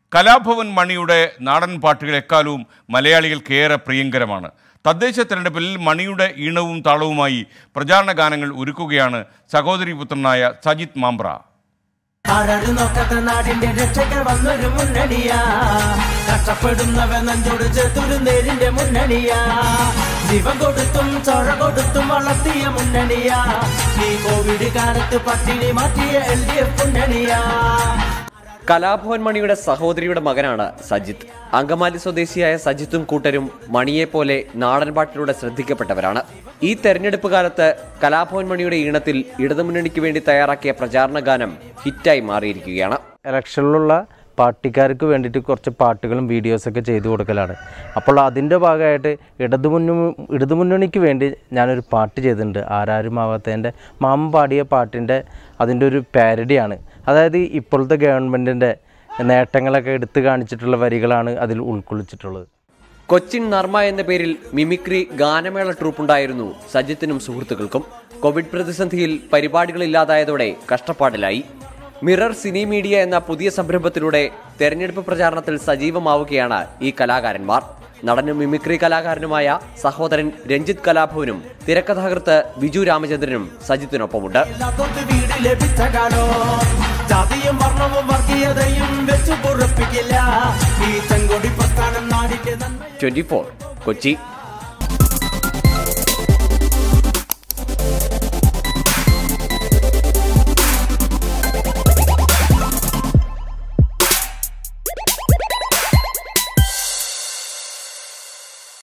കലാഭവൻ മണിയുടെ നാടൻ പാട്ടുകൾ എക്കാലവും മലയാളികൾക്ക് ഏറെ പ്രിയങ്കരമാണ് തദ്ദേശ തെരഞ്ഞെടുപ്പിൽ മണിയുടെ ഈണവും താളവുമായി പ്രചാരണ ഗാനങ്ങൾ ഒരുക്കുകയാണ് സഹോദരി പുത്രനായ സജിത് മാമ്പ്ര ആരാരും നോക്കാത്ത നാടിന്റെ രക്ഷകർ വന്നൊരു മുന്നണിയാ കഷ്ടപ്പെടുന്നവ നെഞ്ചോട് ചേർത്തൊരു നേരിന്റെ മുന്നണിയാ ജീവൻ കൊടുത്തും ചോര കൊടുത്തും വളർത്തിയ മുന്നണിയാ ഈ കോവിഡ് കാലത്ത് പട്ടിണി മാറ്റിയ എൽ ഡി എഫ് മുന്നണിയാ കലാഭവൻ മണിയുടെ സഹോദരിയുടെ മകനാണ് സജിത്ത് അങ്കമാലി സ്വദേശിയായ സജിത്തും കൂട്ടരും മണിയെപ്പോലെ നാടൻപാട്ടിലൂടെ ശ്രദ്ധിക്കപ്പെട്ടവരാണ് ഈ തെരഞ്ഞെടുപ്പ് കാലത്ത് കലാഭവൻ മണിയുടെ ഈണത്തിൽ ഇടതുമുന്നണിക്ക് വേണ്ടി തയ്യാറാക്കിയ പ്രചാരണ ഗാനം ഹിറ്റായി മാറിയിരിക്കുകയാണ് ഇലക്ഷനിലുള്ള പാർട്ടിക്കാർക്ക് വേണ്ടിയിട്ട് കുറച്ച് പാട്ടുകളും വീഡിയോസൊക്കെ ചെയ്തു കൊടുക്കലാണ് അപ്പോൾ അതിൻ്റെ ഭാഗമായിട്ട് ഇടതുമുന്ന ഇടതുമുന്നണിക്ക് വേണ്ടി ഞാനൊരു പാട്ട് ചെയ്തിട്ടുണ്ട് ആരാരുമാവാത്തതിൻ്റെ മാമ പാടിയ പാട്ടിൻ്റെ അതിൻ്റെ ഒരു പാരഡിയാണ് അതായത് ഇപ്പോഴത്തെ ഗവൺമെൻറ്റിൻ്റെ നേട്ടങ്ങളൊക്കെ എടുത്തു കാണിച്ചിട്ടുള്ള വരികളാണ് അതിൽ ഉൾക്കൊള്ളിച്ചിട്ടുള്ളത് കൊച്ചിൻ നർമ്മ എന്ന പേരിൽ മിമിക്രി ഗാനമേള ട്രൂപ്പുണ്ടായിരുന്നു സജിത്തിനും സുഹൃത്തുക്കൾക്കും കോവിഡ് പ്രതിസന്ധിയിൽ പരിപാടികളില്ലാതായതോടെ കഷ്ടപ്പാടിലായി മിറർ സിനി മീഡിയ എന്ന പുതിയ സംരംഭത്തിലൂടെ തെരഞ്ഞെടുപ്പ് പ്രചാരണത്തിൽ സജീവമാവുകയാണ് ഈ കലാകാരന്മാർ നടനും മിമിക്രി കലാകാരനുമായ സഹോദരൻ രഞ്ജിത്ത് കലാഭവനും തിരക്കഥാകൃത്ത് ബിജു രാമചന്ദ്രനും സജിത്തിനൊപ്പമുണ്ട് ഇല്ലാത്തോർക്ക് വീട് ലഭിച്ച കാലോ ജാതിയും വർണ്ണവും വർഗീയതയും വെച്ചു പൊറപ്പിക്കില്ല ഈ ചെങ്കൊടി പ്രസ്ഥാനം നാടിന്റെ നന്മ ട്വന്റി കൊച്ചി